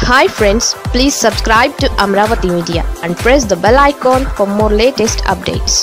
hi friends please subscribe to Amaravati media and press the bell icon for more latest updates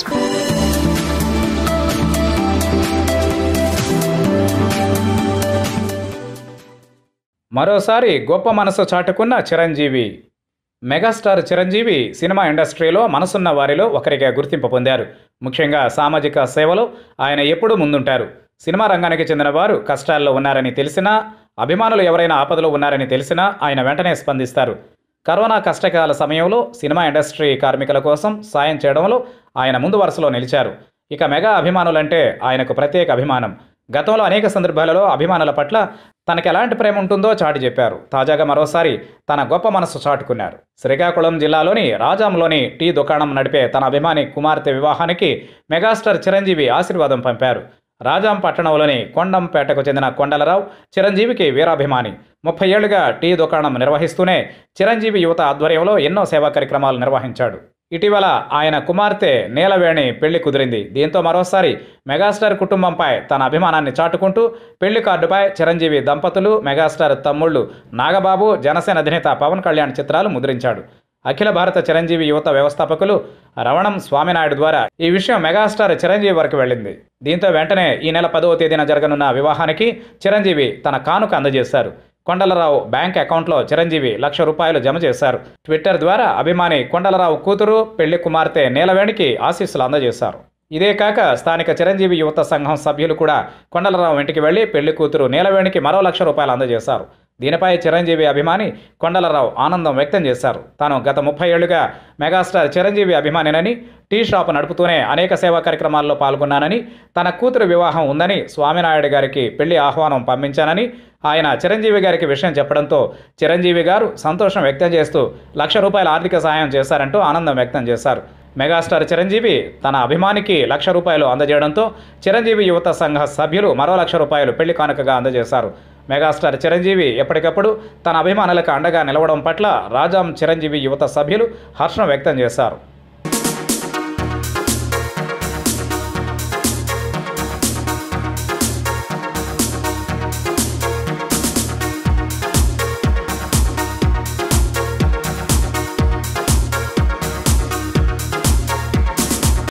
మరోసారి గొప్ప మనసు చాటుకున్న Chiranjeevi megastar Chiranjeevi cinema ఇండస్ట్రీలో మనసున్న వారిలో ఒకరిగా గుర్తింపు పొందారు ముఖ్యంగా సామాజిక సేవలో ఆయన ఎప్పుడూ ముందుంటారు సినిమా రంగానికి చెందిన వారు కష్టాల్లో ఉన్నారని తెలిసినా అభిమానులు ఎవరైనా ఆపదలో ఉన్నారని తెలిసినా ఆయన వెంటనే స్పందిస్తారు కరోనా కష్టకాల సమయంలో సినిమా ఇండస్ట్రీ కార్మికుల కోసం సాయం చేయడంలో ఆయన ముందు వరుసలో నిలిచారు ఇక మెగా అభిమానులంటే ఆయనకు ప్రత్యేక అభిమానం గతంలో అనేక సందర్భాలలో అభిమానుల పట్ల తనకి ఎలాంటి ప్రేమ ఉంటుందో చాటి చెప్పారు తాజాగా మరోసారి తన గొప్ప మనసు చాటుకున్నారు శ్రీకాకుళం జిల్లాలోని రాజాంలోని టీ దుకాణం నడిపే తన అభిమాని కుమార్తె వివాహానికి మెగాస్టార్ చిరంజీవి ఆశీర్వాదం పంపారు రాజాం పట్టణంలోని కొండంపేటకు చెందిన కొండలరావు చిరంజీవికి వీరాభిమాని ముప్పై ఏళ్లుగా టీ దుకాణం నిర్వహిస్తూనే చిరంజీవి యువత ఆధ్వర్యంలో ఎన్నో సేవా కార్యక్రమాలు నిర్వహించాడు ఇటీవల ఆయన కుమార్తె నీలవేణి పెళ్లి కుదిరింది దీంతో మరోసారి మెగాస్టార్ కుటుంబంపై తన అభిమానాన్ని చాటుకుంటూ పెళ్లి కార్డుపై చిరంజీవి దంపతులు మెగాస్టార్ తమ్ముళ్ళు నాగబాబు జనసేన అధినేత పవన్ కళ్యాణ్ చిత్రాలు ముద్రించాడు అఖిల భారత చిరంజీవి యువత వ్యవస్థాపకులు రవణం స్వామినాయుడు ద్వారా ఈ విషయం మెగాస్టార్ చిరంజీవి వరకు వెళ్ళింది దీంతో వెంటనే ఈ నెల పదవ తేదీన జరగనున్న వివాహానికి చిరంజీవి తన కానుక అందజేశారు కొండలరావు బ్యాంక్ అకౌంట్లో చిరంజీవి లక్ష రూపాయలు జమ చేశారు ట్విట్టర్ ద్వారా అభిమాని కొండలరావు కూతురు పెళ్లి కుమార్తె నీలవేణికి ఆశీస్సులు అందజేశారు ఇదే కాక స్థానిక చిరంజీవి యువత సంఘం సభ్యులు కూడా కొండలరావు ఇంటికి వెళ్లి పెళ్లి కూతురు నీలవేణికి మరో లక్ష రూపాయలు అందజేశారు దీనిపై చిరంజీవి అభిమాని కొండలరావు ఆనందం వ్యక్తం చేశారు తాను గత ముప్పై ఏళ్లుగా మెగాస్టార్ చిరంజీవి అభిమానినని టీ షాప్ నడుపుతూనే అనేక సేవా కార్యక్రమాల్లో పాల్గొన్నానని తన కూతురు వివాహం ఉందని స్వామినాయుడు గారికి పెళ్లి ఆహ్వానం పంపించానని ఆయన చిరంజీవి గారికి విషయం చెప్పడంతో చిరంజీవి గారు సంతోషం వ్యక్తం చేస్తూ లక్ష రూపాయల ఆర్థిక సహాయం చేశారంటూ ఆనందం వ్యక్తం చేశారు మెగాస్టార్ చిరంజీవి తన అభిమానికి లక్ష రూపాయలు అందజేయడంతో చిరంజీవి యువత సంఘ సభ్యులు మరో లక్ష రూపాయలు పెళ్లి కానుకగా అందజేశారు మెగాస్టార్ చిరంజీవి ఎప్పటికప్పుడు తన అభిమానులకు అండగా నిలవడం పట్ల రాజాం చిరంజీవి యువత సభ్యులు హర్షం వ్యక్తం చేశారు